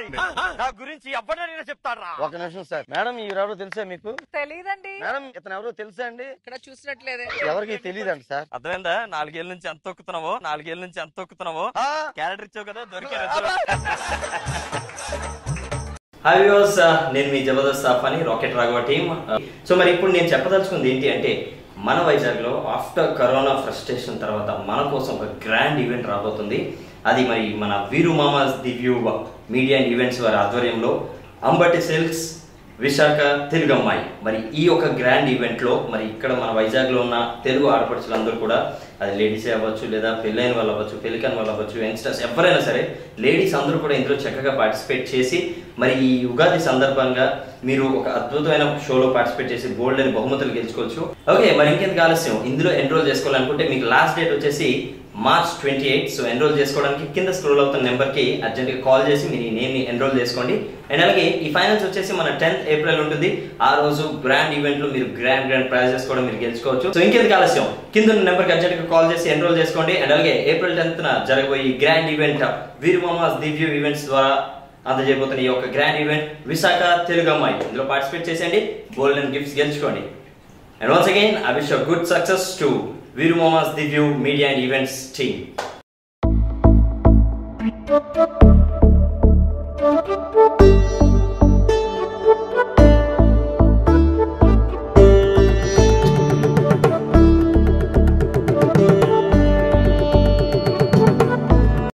నా గురించి ఎవరైనా చెప్తాడ్రా ఒక నిమిషం సార్ మేడం ఎవరెవరో తెలుసా మీకు తెలీదండి మేడం ఇతను ఎవరో తెలుసా అండి ఇక్కడ చూసినట్లేదే ఎవరికి తెలియదండి సార్ అర్థమైందా నాలుగేళ్ల నుంచి ఎంత తొక్కుతున్నావో నాలుగేళ్ల నుంచి ఎంత తొక్కుతున్నావో ఆ, క్యారెక్టర్ ఇచ్చావు కదా దొరికారు హాయ్ వ్యూవర్స్ నేను మీ జబర్దస్త్ సాఫ్ అని రాకెట్ రాఘవ టీమ్ సో మరి ఇప్పుడు నేను చెప్పదలుచుకుంది ఏంటి అంటే మన వైజాగ్ లో ఆఫ్టర్ కరోనా ఫ్రస్ట్రేషన్ తర్వాత మన కోసం ఒక గ్రాండ్ ఈవెంట్ రాబోతుంది అది మరి మన Veeru Mamas the view media and events వారి ఆధ్వర్యంలో అంబటి సిల్క్స్ విశాఖ తెలుగు అమ్మాయి మరి ఈ యొక్క గ్రాండ్ ఈవెంట్ లో మరి ఇక్కడ మన వైజాగ్ లో ఉన్న తెలుగు ఆడపడుచులందరూ కూడా అది లేడీస్ అవ్వచ్చు లేదా పెళ్ళైన వాళ్ళు అవ్వచ్చు పెళ్ళికైన వాళ్ళు అవ్వచ్చు యంగ్స్టర్స్ ఎవరైనా సరే లేడీస్ అందరూ కూడా ఇందులో చక్కగా పార్టిసిపేట్ చేసి మరి ఈ ఉగాది సందర్భంగా మీరు ఒక అద్భుతమైన షోలో పార్టిసిపేట్ చేసి గోల్డ్ అని బహుమతులు గెలుచుకోవచ్చు ఓకే మరి ఇంకెందుకు ఆలస్యం ఇందులో ఎన్రోల్ చేసుకోవాలనుకుంటే మీకు లాస్ట్ డేట్ వచ్చేసి March twenty eight so enrol చేసుకోవడానికి కింద స్క్రోల్ అవుతున్న నెంబర్కి అర్జెంట్గా కాల్ చేసి మీ నేమ్ని ఎన్రోల్ చేసుకోండి అండ్ అలాగే ఈ ఫైనల్స్ వచ్చేసి మన టెన్త్ ఏప్రిల్ ఉంటుంది ఆ రోజు గ్రాండ్ ఈవెంట్ లో మీరు గ్రాండ్ గ్రాండ్ ప్రైజెస్ కూడా మీరు గెలుచుకోవచ్చు సో ఇంకెందుకు ఆలస్యం కింద ఉన్న నెంబర్కి అర్జెంట్గా కాల్ చేసి ఎన్రోల్ చేసుకోండి అండ్ అలాగే ఏప్రిల్ టెన్త్ జరగబోయే ఈ గ్రాండ్ ఈవెంట్ వీరు మామాస్ దివ్యూ ఈవెంట్స్ ద్వారా అందజేయబోతున్న ఈ యొక్క గ్రాండ్ ఈవెంట్ విశాఖ తెలుగు అమ్మాయి ఇందులో పార్టిసిపేట్ చేసేయండి గోల్డెన్ గిఫ్ట్స్ గెలుచుకోండి and once again I wish good success to Veeru Mamas the view media and events team Thank you.